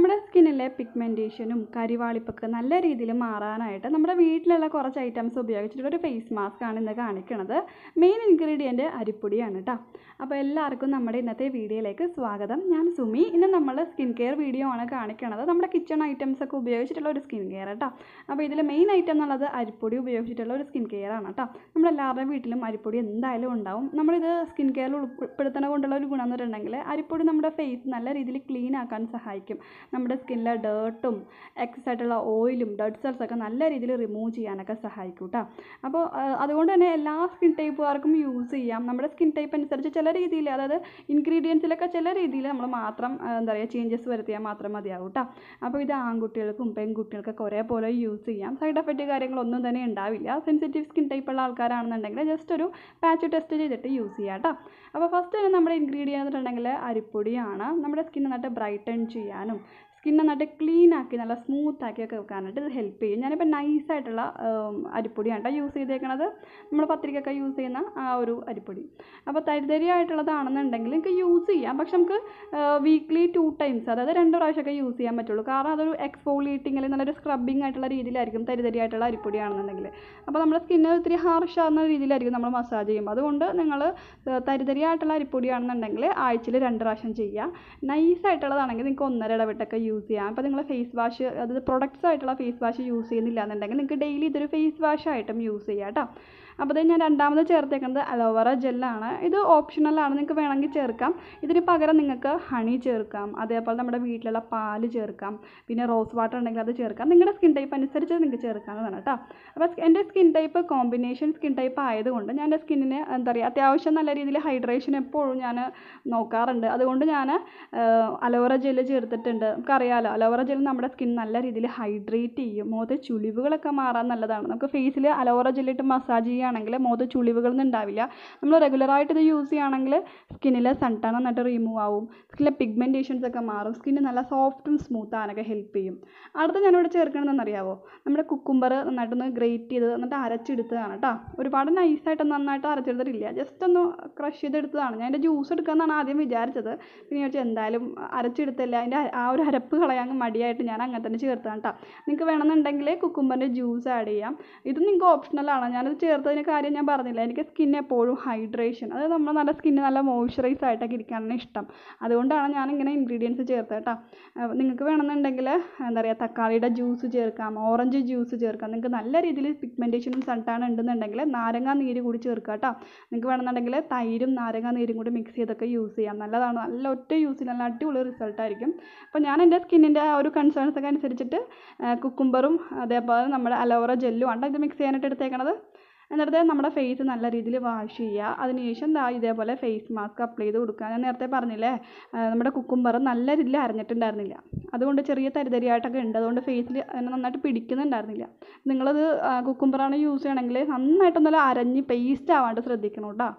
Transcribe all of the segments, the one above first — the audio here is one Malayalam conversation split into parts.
നമ്മുടെ സ്കിന്നിലെ പിഗ്മെൻറ്റേഷനും കരിവാളിപ്പൊക്കെ നല്ല രീതിയിൽ മാറാനായിട്ട് നമ്മുടെ വീട്ടിലുള്ള കുറച്ച് ഐറ്റംസ് ഉപയോഗിച്ചിട്ടുള്ള ഒരു ഫേസ് മാസ്ക് ആണ് ഇന്ന് കാണിക്കുന്നത് മെയിൻ ഇൻഗ്രീഡിയൻറ്റ് അരിപ്പൊടിയാണ് കേട്ടോ അപ്പോൾ എല്ലാവർക്കും നമ്മുടെ ഇന്നത്തെ വീഡിയോയിലേക്ക് സ്വാഗതം ഞാൻ സുമി ഇന്ന് നമ്മൾ സ്കിൻ കെയർ വീഡിയോ ആണ് കാണിക്കുന്നത് നമ്മുടെ കിച്ചൺ ഐറ്റംസ് ഒക്കെ ഉപയോഗിച്ചിട്ടുള്ള ഒരു സ്കിൻ കെയർ കേട്ടോ അപ്പോൾ ഇതിൽ മെയിൻ ഐറ്റം എന്നുള്ളത് അരിപ്പൊടി ഉപയോഗിച്ചിട്ടുള്ള ഒരു സ്കിൻ കെയർ ആണ് കേട്ടോ നമ്മളെല്ലാവരുടെയും വീട്ടിലും അരിപ്പൊടി എന്തായാലും ഉണ്ടാവും നമ്മളിത് സ്കിൻ കെയറിൽ ഉൾപ്പെടുത്തണ കൊണ്ടുള്ള ഒരു ഗുണം എന്ന് പറഞ്ഞിട്ടുണ്ടെങ്കിൽ അരിപ്പൊടി നമ്മുടെ ഫേസ് നല്ല രീതിയിൽ ക്ലീൻ ആക്കാൻ സഹായിക്കും നമ്മുടെ സ്കിന്നിലെ ഡേർട്ടും എക്സസ് ആയിട്ടുള്ള ഓയിലും ഡെഡ് സെൽസ് ഒക്കെ നല്ല രീതിയിൽ റിമൂവ് ചെയ്യാനൊക്കെ സഹായിക്കും കേട്ടോ അപ്പോൾ അതുകൊണ്ട് തന്നെ എല്ലാ സ്കിൻ ടൈപ്പുകാർക്കും യൂസ് ചെയ്യാം നമ്മുടെ സ്കിൻ ടൈപ്പ് അനുസരിച്ച് ചില രീതിയിൽ അതായത് ഇൻഗ്രീഡിയൻസിലൊക്കെ ചില രീതിയിൽ നമ്മൾ മാത്രം ആ, എന്താ പറയുക ചേഞ്ചസ് വരുത്തിയാൽ മാത്രം മതിയാവും കേട്ടോ അപ്പോൾ ഇത് ആൺകുട്ടികൾക്കും പെൺകുട്ടികൾക്കൊക്കെ ഒരേപോലെ യൂസ് ചെയ്യാം സൈഡ് എഫക്റ്റ് കാര്യങ്ങളൊന്നും തന്നെ ഉണ്ടാവില്ല സെൻസിറ്റീവ് സ്കിൻ ടൈപ്പുള്ള ആൾക്കാരാണെന്നുണ്ടെങ്കിൽ ജസ്റ്റ് ഒരു പാച്ച് ടെസ്റ്റ് ചെയ്തിട്ട് യൂസ് ചെയ്യാം കേട്ടോ അപ്പോൾ ഫസ്റ്റ് തന്നെ നമ്മുടെ ഇൻഗ്രീഡിയൻ എന്നിട്ടുണ്ടെങ്കിൽ അരിപ്പൊടിയാണ് നമ്മുടെ സ്കിൻ നന്നായിട്ട് ബ്രൈറ്റൺ ചെയ്യാനും സ്കിൻ നന്നായിട്ട് ക്ലീൻ ആക്കി നല്ല സ്മൂത്ത് ആക്കിയൊക്കെ വെക്കാനായിട്ട് ഇത് ഹെൽപ്പ് ചെയ്യും ഞാനിപ്പോൾ നൈസായിട്ടുള്ള അരിപ്പൊടിയാണ് കേട്ടോ യൂസ് ചെയ്തേക്കണത് നമ്മൾ പത്രികയൊക്കെ യൂസ് ചെയ്യുന്ന ആ ഒരു അരിപ്പൊടി അപ്പോൾ തരിതരിയായിട്ടുള്ളതാണെന്നുണ്ടെങ്കിൽ നിങ്ങൾക്ക് യൂസ് ചെയ്യാം പക്ഷെ നമുക്ക് വീക്ക്ലി ടു ടൈംസ് അതായത് രണ്ട് പ്രാവശ്യമൊക്കെ യൂസ് ചെയ്യാൻ പറ്റുള്ളൂ കാരണം അതൊരു എക്സ്ഫോളിയേറ്റിംഗ് അല്ലെങ്കിൽ നല്ലൊരു സ്ക്രബിങ് ആയിട്ടുള്ള രീതിയിലായിരിക്കും തരിതരിയായിട്ടുള്ള അരിപ്പൊടിയാണെന്നുണ്ടെങ്കിൽ അപ്പോൾ നമ്മുടെ സ്കിന്ന് ഇത്തിരി ഹാർഷ് ആകുന്ന രീതിയിലായിരിക്കും നമ്മൾ മസാജ് ചെയ്യുമ്പോൾ അതുകൊണ്ട് നിങ്ങൾ തരിതരിയായിട്ടുള്ള അരിപ്പൊടിയാണെന്നുണ്ടെങ്കിൽ ആഴ്ചയിൽ രണ്ട് പ്രാവശ്യം ചെയ്യുക നൈസായിട്ടുള്ളതാണെങ്കിൽ നിങ്ങൾക്ക് ഒന്നര ഇടവിട്ടൊക്കെ യൂസ് ചെയ്യാം അപ്പോൾ നിങ്ങൾ ഫേസ് വാഷ് അതായത് പ്രൊഡക്ട്സ് ആയിട്ടുള്ള ഫേസ് വാഷ് യൂസ് ചെയ്യുന്നില്ല എന്നുണ്ടെങ്കിൽ നിങ്ങൾക്ക് ഡെയിലി ഇതൊരു ഫേസ് വാഷ് ആയിട്ടും യൂസ് ചെയ്യാം കേട്ടോ അപ്പോൾ ഇത് ഞാൻ രണ്ടാമത് ചേർത്തേക്കുന്നത് അലോവേറ ജെല്ലാണ് ഇത് ഓപ്ഷണലാണ് നിങ്ങൾക്ക് വേണമെങ്കിൽ ചേർക്കാം ഇതിന് പകരം നിങ്ങൾക്ക് ഹണി ചേർക്കാം അതേപോലെ നമ്മുടെ വീട്ടിലുള്ള പാല് ചേർക്കാം പിന്നെ റോസ് വാട്ടർ ഉണ്ടെങ്കിൽ അത് ചേർക്കാം നിങ്ങളുടെ സ്കിൻ ടൈപ്പ് അനുസരിച്ച് നിങ്ങൾക്ക് ചേർക്കാവുന്നതാണ് കേട്ടോ അപ്പോൾ എൻ്റെ skin type combination skin type ആയതുകൊണ്ട് ഞാൻ എൻ്റെ സ്കിന്നിന് എന്താ പറയുക അത്യാവശ്യം നല്ല രീതിയിൽ ഹൈഡ്രേഷൻ എപ്പോഴും ഞാൻ നോക്കാറുണ്ട് അതുകൊണ്ട് ഞാൻ അലോവേറ ജെല്ല് ചേർത്തിട്ടുണ്ട് നമുക്കറിയാമല്ലോ അലോവേറ ജെല്ല് നമ്മുടെ സ്കിൻ നല്ല രീതിയിൽ ഹൈഡ്രേറ്റ് ചെയ്യും മുഖത്തെ ചുളിവുകളൊക്കെ മാറാൻ നല്ലതാണ് നമുക്ക് ഫേസിൽ അലോവേറ ജെല്ലിട്ട് മസാജ് ചെയ്യുകയാണെങ്കിൽ മുഖത്ത് ചുളിവുകളൊന്നും ഉണ്ടാവില്ല നമ്മൾ റെഗുലറായിട്ട് ഇത് യൂസ് ചെയ്യുകയാണെങ്കിൽ സ്കിന്നിലെ സൺടാൻ നന്നായിട്ട് റിമൂവ് ആവും സ്കിന്നിലെ പിഗ്മെൻറ്റേഷൻസ് ഒക്കെ മാറും സ്കിന്ന് നല്ല സോഫ്റ്റും സ്മൂത്ത് ആകാനൊക്കെ ഹെൽപ്പ് ചെയ്യും അടുത്ത ഞാനിവിടെ ചേർക്കണമെന്ന് അറിയാവോ നമ്മുടെ കുക്കുംബർ നന്നായിട്ടൊന്ന് ഗ്രേറ്റ് ചെയ്ത് എന്നിട്ട് അരച്ചെടുത്തതാണ് കേട്ടോ ഒരുപാട് നൈസായിട്ട് നന്നായിട്ട് അരച്ചെടുത്തിട്ടില്ല ജസ്റ്റ് ഒന്ന് ക്രഷ് ചെയ്തെടുത്തതാണ് ഞാൻ എൻ്റെ ജ്യൂസ് എടുക്കാമെന്നാണ് ആദ്യം വിചാരിച്ചത് പിന്നെ ഞാൻ എന്തായാലും അരച്ചെടുത്തില്ല അതിൻ്റെ ആ ഒരു അരപ്പ് കളയാൻ മടിയായിട്ട് ഞാൻ അങ്ങനെ തന്നെ ചേർത്താണ് കേട്ടോ നിങ്ങൾക്ക് വേണമെന്നുണ്ടെങ്കിൽ കുക്കുംബറിൻ്റെ ജ്യൂസ് ആഡ് ചെയ്യാം ഇത് നിങ്ങൾക്ക് ഓപ്ഷണലാണ് ഞാനത് ചേർത്തതിന് കാര്യം ഞാൻ പറഞ്ഞില്ല എനിക്ക് സ്കിൻ എപ്പോഴും ഹൈഡ്രേഷൻ അതായത് നമ്മൾ നല്ല സ്കിന്ന് നല്ല മോയ്സ്ചറൈസ് ആയിട്ടൊക്കെ ഇരിക്കാനാണ് ഇഷ്ടം അതുകൊണ്ടാണ് ഞാൻ ഇങ്ങനെ ഇൻഗ്രീഡിയൻസ് ചേർത്തത് കേട്ടോ നിങ്ങൾക്ക് വേണമെന്നുണ്ടെങ്കിൽ എന്താ പറയുക തക്കാളിയുടെ ജ്യൂസ് ചേർക്കാം ഓറഞ്ച് ജ്യൂസ് ചേർക്കാം നിങ്ങൾക്ക് നല്ല രീതിയിൽ പിഗ്മെൻറ്റേഷനും സൺടാൻ ഉണ്ടെന്നുണ്ടെങ്കിൽ നാരങ്ങ നീര് കൂടി ചേർക്കാം കേട്ടോ നിങ്ങൾക്ക് വേണമെന്നുണ്ടെങ്കിൽ തൈരും നാരങ്ങ നീരും കൂടി മിക്സ് ചെയ്തൊക്കെ യൂസ് ചെയ്യാം നല്ലതാണ് നല്ല ഒറ്റ യൂസിൽ നല്ല അടിപൊളി റിസൾട്ട് ആയിരിക്കും അപ്പോൾ ഞാൻ എൻ്റെ സ്കിന്നിൻ്റെ ആ ഒരു കൺസേൺസ് ഒക്കെ അനുസരിച്ചിട്ട് കുക്കുംബറും അതേപോലെ നമ്മുടെ അലോവേറ ജെല്ലും ആണ് ഇത് മിക്സ് ചെയ്യാനായിട്ട് എടുത്തേക്കണത് എന്നിട്ട് നമ്മുടെ ഫേസ് നല്ല രീതിയിൽ വാഷ് ചെയ്യുക അതിനുശേഷം ദാ ഇതേപോലെ ഫേസ് മാസ്ക് അപ്ലൈ ചെയ്ത് കൊടുക്കുക ഞാൻ നേരത്തെ പറഞ്ഞില്ലേ ആ, നമ്മുടെ കുക്കുംബർ നല്ല രീതിയിൽ അരഞ്ഞിട്ടുണ്ടായിരുന്നില്ല അതുകൊണ്ട് ചെറിയ തരിതരിയായിട്ടൊക്കെ ഉണ്ട് അതുകൊണ്ട് ഫേസിൽ നന്നായിട്ട് പിടിക്കുന്നുണ്ടായിരുന്നില്ല നിങ്ങളത് കുക്കുംബറാണ് യൂസ് ചെയ്യണമെങ്കിൽ നന്നായിട്ടൊന്നല്ല അരഞ്ഞ് പേസ്റ്റ് ആവാണ്ട് ശ്രദ്ധിക്കണം കേട്ടോ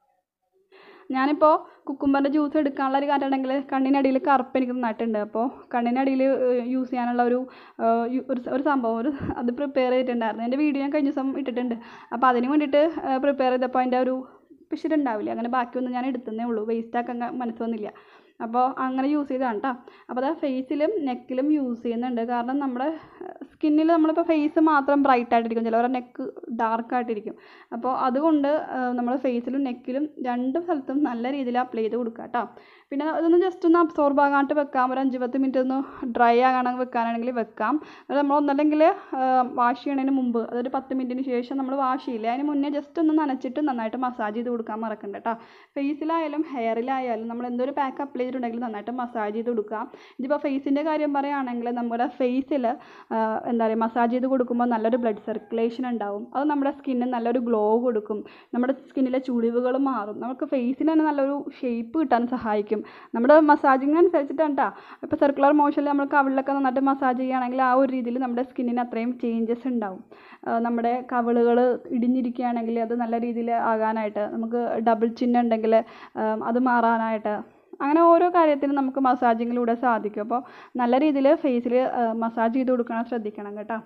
ഞാനിപ്പോൾ കുക്കുംബറിൻ്റെ ജ്യൂസ് എടുക്കാനുള്ള ഒരു കാര്യമാണെങ്കിൽ കണ്ണിനടിയിൽ കറുപ്പ് എനിക്ക് നന്നായിട്ടുണ്ട് അപ്പോൾ കണ്ണിനടിയിൽ യൂസ് ചെയ്യാനുള്ള ഒരു ആ, യു- ഒരു സ- ഒരു സംഭവം ഒരു അത് പ്രിപ്പയർ ചെയ്തിട്ടുണ്ടായിരുന്നു എൻ്റെ വീഡിയോ ഞാൻ കഴിഞ്ഞ ദിവസം ഇട്ടിട്ടുണ്ട് അപ്പോൾ അതിന് വേണ്ടിയിട്ട് പ്രിപ്പയർ ചെയ്തപ്പോൾ അതിൻ്റെ ഒരു പിശുരുണ്ടാവില്ല അങ്ങനെ ബാക്കിയൊന്നും ഞാൻ എടുത്തതേ ഉള്ളൂ വേസ്റ്റ് ആക്കാൻ ക- മനസ്സ് വന്നില്ല അപ്പോൾ അങ്ങനെ യൂസ് ചെയ്തതാണ് കേട്ടോ അപ്പോൾ അത് ഫേസിലും നെക്കിലും യൂസ് ചെയ്യുന്നുണ്ട് കാരണം നമ്മുടെ സ്കിന്നിൽ നമ്മളിപ്പോൾ ഫേസ് മാത്രം ബ്രൈറ്റ് ആയിട്ടിരിക്കും ചിലവരുടെ നെക്ക് ഡാർക്ക് ആയിട്ടിരിക്കും അപ്പോൾ അതുകൊണ്ട് നമ്മൾ ഫേസിലും നെക്കിലും രണ്ട് സ്ഥലത്തും നല്ല രീതിയിൽ അപ്ലൈ ചെയ്ത് കൊടുക്കുക കേട്ടോ പിന്നെ അതൊന്ന് ജസ്റ്റ് ഒന്ന് അബ്സോർബ് ആകാണ്ട് വെക്കാം ഒരു അഞ്ച് പത്ത് മിനിറ്റ് ഒന്ന് ഡ്രൈ ആകാണെങ്കിൽ വെക്കാനാണെങ്കിൽ വെക്കാം അത് നമ്മൾ ഒന്നല്ലെങ്കിൽ വാഷ് ചെയ്യണതിന് മുമ്പ് അതൊരു പത്ത് മിനിറ്റിന് ശേഷം നമ്മൾ വാഷ് ചെയ്യില്ല അതിന് മുന്നേ ജസ്റ്റ് ഒന്ന് നനച്ചിട്ട് നന്നായിട്ട് മസാജ് ചെയ്ത് കൊടുക്കാൻ മറക്കണ്ട കേട്ടോ ഫേസിലായാലും ഹെയറിലായാലും നമ്മൾ എന്തൊരു പാക്ക് അപ്ലൈ ചെയ്തിട്ടുണ്ടെങ്കിൽ നന്നായിട്ട് മസാജ് ചെയ്ത് കൊടുക്കുക ഇതിപ്പോൾ ഫേസിൻ്റെ കാര്യം പറയുകയാണെങ്കിൽ നമ്മുടെ ഫേസിൽ എന്താ പറയുക മസാജ് ചെയ്ത് കൊടുക്കുമ്പോൾ നല്ലൊരു ബ്ലഡ് സർക്കുലേഷൻ ഉണ്ടാവും അത് നമ്മുടെ സ്കിന്നിന് നല്ലൊരു ഗ്ലോ കൊടുക്കും നമ്മുടെ സ്കിന്നിലെ ചുളിവുകൾ മാറും നമുക്ക് ഫേസിന് തന്നെ നല്ലൊരു ഷേപ്പ് കിട്ടാൻ സഹായിക്കും നമ്മുടെ മസാജിങ് അനുസരിച്ചിട്ടാണ് കേട്ടോ ഇപ്പോൾ സർക്കുലർ മോഷനിൽ നമ്മൾ കവിളിലൊക്കെ നന്നായിട്ട് മസാജ് ചെയ്യുകയാണെങ്കിൽ ആ ഒരു രീതിയിൽ നമ്മുടെ സ്കിന്നിന് അത്രയും ചേഞ്ചസ് ഉണ്ടാവും ആ, നമ്മുടെ കവിളുകൾ ഇടിഞ്ഞിരിക്കുകയാണെങ്കിൽ അത് നല്ല രീതിയിൽ ആകാനായിട്ട് നമുക്ക് ഡബിൾ ചിഹ്നം ഉണ്ടെങ്കിൽ അത് മാറാനായിട്ട് അങ്ങനെ ഓരോ കാര്യത്തിനും നമുക്ക് മസാജിങ്ങിലൂടെ സാധിക്കും അപ്പോൾ നല്ല രീതിയിൽ ഫേസിൽ മസാജ് ചെയ്ത് കൊടുക്കണം ശ്രദ്ധിക്കണം കേട്ടോ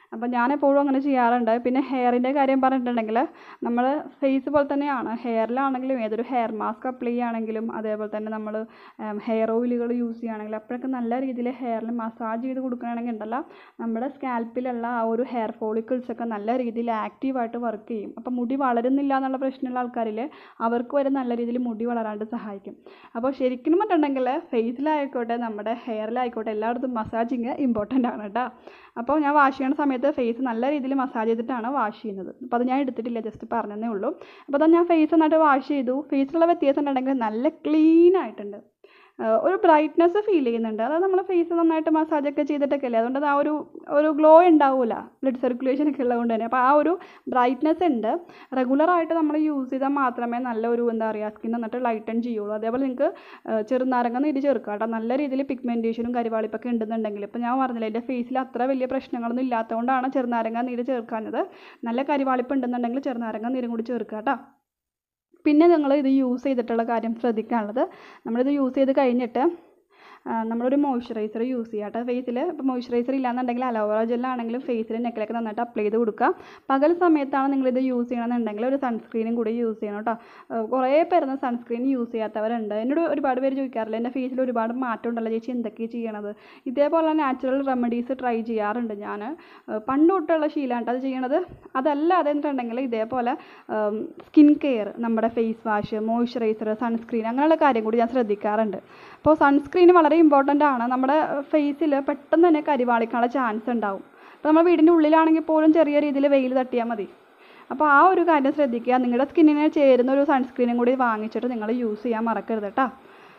അപ്പോൾ ഞാൻ എപ്പോഴും അങ്ങനെ ചെയ്യാറുണ്ട് പിന്നെ ഹെയറിൻ്റെ കാര്യം പറഞ്ഞിട്ടുണ്ടെങ്കിൽ നമ്മൾ ഫേസ് പോലെ തന്നെയാണ് ഹെയറിലാണെങ്കിലും ഏതൊരു ഹെയർ മാസ്ക് അപ്ലൈ ചെയ്യുകയാണെങ്കിലും അതേപോലെ തന്നെ നമ്മൾ ഹെയർ ഓയിലുകൾ യൂസ് ചെയ്യുകയാണെങ്കിലും അപ്പോഴൊക്കെ നല്ല രീതിയിൽ ഹെയറിൽ മസാജ് ചെയ്ത് കൊടുക്കുകയാണെങ്കിൽ ഉണ്ടല്ലോ നമ്മുടെ സ്കാൽപ്പിലുള്ള ആ ഒരു ഹെയർ ഫോളിക്കിൾസ് ഒക്കെ നല്ല രീതിയിൽ ആക്റ്റീവായിട്ട് വർക്ക് ചെയ്യും അപ്പോൾ മുടി വളരുന്നില്ല എന്നുള്ള പ്രശ്നമുള്ള ആൾക്കാരിൽ അവർക്ക് വരെ നല്ല രീതിയിൽ മുടി വളരാണ്ട് സഹായിക്കും അപ്പോൾ ശരിക്കും പറഞ്ഞിട്ടുണ്ടെങ്കിൽ ഫേസിലായിക്കോട്ടെ നമ്മുടെ ഹെയറിലായിക്കോട്ടെ എല്ലായിടത്തും മസാജിങ് ഇമ്പോർട്ടൻ്റ് ആണ് കേട്ടോ അപ്പോൾ ഞാൻ വാഷ് ചെയ്യുന്ന സമയത്ത് ഫേസ് നല്ല രീതിയിൽ മസാജ് ചെയ്തിട്ടാണ് വാഷ് ചെയ്യുന്നത് അപ്പോൾ അത് ഞാൻ എടുത്തിട്ടില്ല ജസ്റ്റ് പറഞ്ഞതേ ഉള്ളൂ അപ്പോൾ അത് ഞാൻ ഫേസ് നന്നായിട്ട് വാഷ് ചെയ്തു ഫേസിലുള്ള വ്യത്യാസം ഉണ്ടെങ്കിൽ നല്ല ക്ലീൻ ആയിട്ടുണ്ട് ആഹ് ഒരു ബ്രൈറ്റ്നെസ് ഫീൽ ചെയ്യുന്നുണ്ട് അതായത് നമ്മൾ ഫേസ് നന്നായിട്ട് മസാജ് ഒക്കെ ചെയ്തിട്ടൊക്കെ അല്ലേ അതുകൊണ്ട് അത് ആ ഒരു ഒരു ഗ്ലോ ഉണ്ടാവില്ല ബ്ലഡ് സർക്കുലേഷൻ ഒക്കെ ഉള്ളതുകൊണ്ട് തന്നെ അപ്പോൾ ആ ഒരു ബ്രൈറ്റ്നെസ് ഉണ്ട് റെഗുലർ ആയിട്ട് നമ്മൾ യൂസ് ചെയ്താൽ മാത്രമേ നല്ലൊരു എന്താ പറയുക സ്കിൻ നന്നായിട്ട് ലൈറ്റൻ ചെയ്യുള്ളൂ അതേപോലെ നിങ്ങൾക്ക് ചെറുനാരങ്ങ നീര് ചേർക്കാം കേട്ടോ നല്ല രീതിയിൽ പിഗ്മെൻറ്റേഷനും കരിവാളിപ്പൊക്കെ ഉണ്ടെന്നുണ്ടെങ്കിൽ ഇപ്പോൾ ഞാൻ പറഞ്ഞില്ലേ എൻ്റെ ഫേസിൽ അത്ര വലിയ പ്രശ്നങ്ങളൊന്നും ഇല്ലാത്തതുകൊണ്ടാണ് ചെറുനാരങ്ങ നീര് ചേർക്കാഞ്ഞത് നല്ല കരിവാളിപ്പ് ഉണ്ടെന്നുണ്ടെങ്കിൽ ചെറുനാരങ്ങ നീരും കൂടി ചേർക്കുക കേട്ടോ പിന്നെ നിങ്ങൾ ഇത് യൂസ് ചെയ്തിട്ടുള്ള കാര്യം ശ്രദ്ധിക്കാനുള്ളത് നമ്മളിത് യൂസ് ചെയ്ത് കഴിഞ്ഞിട്ട് ആ, നമ്മളൊരു മോയ്സ്ചറൈസർ യൂസ് ചെയ്യുക കേട്ടോ ഫേസിൽ ഇപ്പോൾ മോയ്സ്ചറൈസർ ഇല്ലാന്നുണ്ടെങ്കിൽ അലോവേറ ജെല്ലാണെങ്കിലും ഫേസിൽ നെക്കിലൊക്കെ നന്നായിട്ട് അപ്ലൈ ചെയ്ത് കൊടുക്കുക പകൽ സമയത്താണ് നിങ്ങളിത് യൂസ് ചെയ്യണമെന്നുണ്ടെങ്കിൽ ഒരു സൺസ്ക്രീനും കൂടി യൂസ് ചെയ്യണം കേട്ടോ ആ, കുറേ പേരുന്ന സൺസ്ക്രീൻ യൂസ് ചെയ്യാത്തവരുണ്ട് എന്നോട് ഒരുപാട് പേര് ചോദിക്കാറില്ല എൻ്റെ ഫേസിൽ ഒരുപാട് മാറ്റം ഉണ്ടല്ലോ ചേച്ചി എന്തൊക്കെയാണ് ചെയ്യണത് ഇതേപോലെ നാച്ചുറൽ റെമഡീസ് ട്രൈ ചെയ്യാറുണ്ട് ഞാൻ പണ്ട് തൊട്ടുള്ള ശീലമാണ് അത് ചെയ്യണത് അതല്ലാതെ എന്നിട്ടുണ്ടെങ്കിൽ ഇതേപോലെ സ്കിൻ കെയർ നമ്മുടെ ഫേസ് വാഷ് മോയ്സ്ചറൈസർ സൺസ്ക്രീൻ അങ്ങനെയുള്ള കാര്യം കൂടി ഞാൻ ശ്രദ്ധിക്കാറുണ്ട് അപ്പോൾ സൺസ്ക്രീൻ വളരെ ഇമ്പോർട്ടൻ്റ് ആണ് നമ്മുടെ ഫേസിൽ പെട്ടെന്ന് തന്നെ കരിവാളിക്കാനുള്ള ചാൻസ് ഉണ്ടാവും അപ്പോൾ നമ്മൾ വീടിൻ്റെ ഉള്ളിലാണെങ്കിൽ പോലും ചെറിയ രീതിയിൽ വെയിൽ തട്ടിയാൽ മതി അപ്പോൾ ആ ഒരു കാര്യം ശ്രദ്ധിക്കുക നിങ്ങളുടെ സ്കിന്നിന് ചേരുന്ന ഒരു സൺസ്ക്രീനും കൂടി വാങ്ങിച്ചിട്ട് നിങ്ങൾ യൂസ് ചെയ്യാൻ മറക്കരുത് കേട്ടോ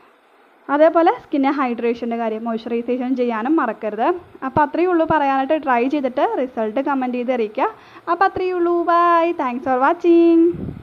അതേപോലെ സ്കിന്നെ ഹൈഡ്രേഷൻ്റെ കാര്യം മോയ്സ്ചറൈസേഷൻ ചെയ്യാനും മറക്കരുത് അപ്പോൾ അത്രയേ ഉള്ളൂ പറയാനായിട്ട് ട്രൈ ചെയ്തിട്ട് റിസൾട്ട് കമൻറ്റ് ചെയ്ത് അറിയിക്കുക അപ്പോൾ അത്രയേ ഉള്ളൂ ബൈ താങ്ക്സ് ഫോർ വാച്ചിങ്